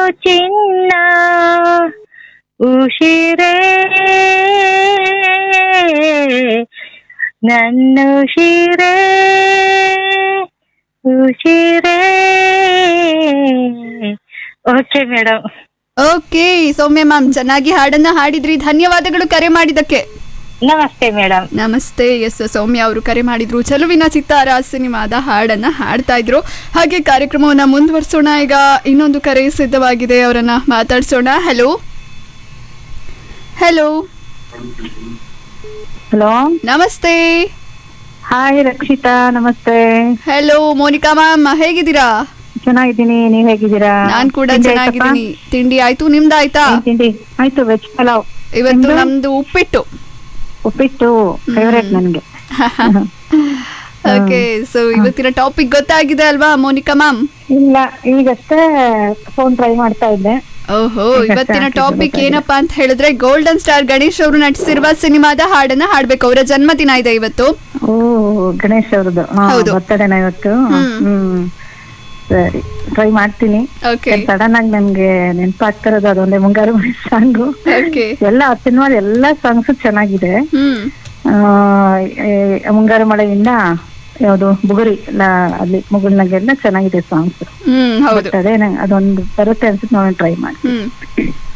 ಚಿನ್ನ ಉಶಿರೇ ನನ್ನ ಉಶಿರೇ ಉಶಿರೇ okay madam okay Soumya ma'am ಚೆನ್ನಾಗಿ ಹಾಡನ್ನ ಹಾಡಿದ್ರಿ ಧನ್ಯವಾದಗಳು ಕರೆ ಮಾಡಿದ್ದಕ್ಕೆ ನಮಸ್ತೆ ಮೇಡಮ್ ನಮಸ್ತೆ ಎಸ್ ಸೌಮ್ಯ ಅವರು ಕರೆ ಮಾಡಿದ್ರು ಚೆಲುವಿನ ಚಿತ್ತಾರ ಸಿನಿಮಾದ ಹಾಡನ್ನ ಹಾಡ್ತಾ ಇದ್ರು ಹಾಗೆ ಕಾರ್ಯಕ್ರಮವನ್ನ ಮುಂದುವರಿಸೋಣ ಈಗ ಇನ್ನೊಂದು ಕರೆ ಸಿದ್ಧವಾಗಿದೆ ಅವರನ್ನ ಮಾತಾಡ್ಸೋಣ ಹಲೋ ಹಲೋ ಹಲೋ ನಮಸ್ತೆ ಹಾಯ್ ರಕ್ಷಿತಾ ನಮಸ್ತೆ ಹಲೋ ಮೋನಿಕಾ ಮ್ಯಾಮ್ ಹೇಗಿದ್ದೀರಾ ಚೆನ್ನಾಗಿದ್ದೀನಿ ನೀವ್ ಹೇಗಿದ್ದೀರಾ ನಾನ್ ಕೂಡ ತಿಂಡಿ ಚೆನ್ನಾಗಿದ್ದೀನಿ ಆಯ್ತಪ್ಪ? ತಿಂಡಿ ಆಯ್ತು ನಿಮ್ದಾಯ್ತಾ ಏನ್ ತಿಂಡಿ ಆಯ್ತು ವೆಜ್ ಪಲಾವ್ ಇವತ್ತು ನಿಮ್ದು? ನಮ್ದು ಉಪ್ಪಿಟ್ಟು ಉಪ್ಪಿಟ್ಟು ಫೇವ್ರೇಟ್ ನನ್ಗೆ ಓಕೆ ಸೊ ಇವತ್ತಿನ ಟಾಪಿಕ್ ಗೊತ್ತಾಗಿದೆ ಅಲ್ವಾ ಮೋನಿಕಾ ಮ್ಯಾಮ್ ಇಲ್ಲ ಈಗಷ್ಟೇ ಫೋನ್ ಟ್ರೈ ಮಾಡ್ತಾ ಇದ್ದೆ ಓಹೋ ಈಗ ಇವತ್ತಿನ ಸಾಕು, ಟಾಪಿಕ್ ಗೊತ್ತಾಗಿದೆ. ಏನಪ್ಪಾ ಅಂತ ಹೇಳಿದ್ರೆ ಗೋಲ್ಡನ್ ಸ್ಟಾರ್ ಗಣೇಶ್ ಅವರು ನಟಿಸಿರುವ ಸಿನಿಮಾದ ಹಾಡನ್ನ ಹಾಡ್ಬೇಕು ಅವರ ಜನ್ಮದಿನ ಇದೆ ಇವತ್ತು ಓ ಗಣೇಶ್ ಅವ್ರದ್ದು ಹೌದು. ಬರ್ತಡೇನ ಇವತ್ತು ಹ್ಮ್. ಹ್ಮ್ ಸರಿ ಟ್ರೈ ಮಾಡ್ತೀನಿ ಓಕೆ ಸಡನ್ ಆಗಿ ನನ್ಗೆ ನೆನ್ಪಾಗ್ತಿರೋದು ಅದೊಂದೇ ಮುಂಗಾರು ಮಳೆ ಸಾಂಗು ಓಕೆ ಎಲ್ಲ ಸಿನಿಮಾದ ಎಲ್ಲಾ ಸಾಂಗ್ಸ್ ಚೆನ್ನಾಗಿದೆ ಹ್ಮ್ ಆ, ಏ, ಮುಂಗಾರು ಮಳೆಯಿಂದ ಯಾವುದು ಬುಗುರಿ ಎಲ್ಲ ಅಲ್ಲಿ ಮುಗುಳ್ನಾಗೆಲ್ಲ ಚೆನ್ನಾಗಿದೆ ಸಾಂಗ್ಸ್ ಹ್ಮ್ ಹೌದು ಬಟ್ ಅದೇ ನಂಗ್ ಅದೊಂದು ಬರುತ್ತೆ ಅನ್ಸುತ್ತೆ ನೋಡಿ ಟ್ರೈ ಮಾಡಿ ಹ್ಮ್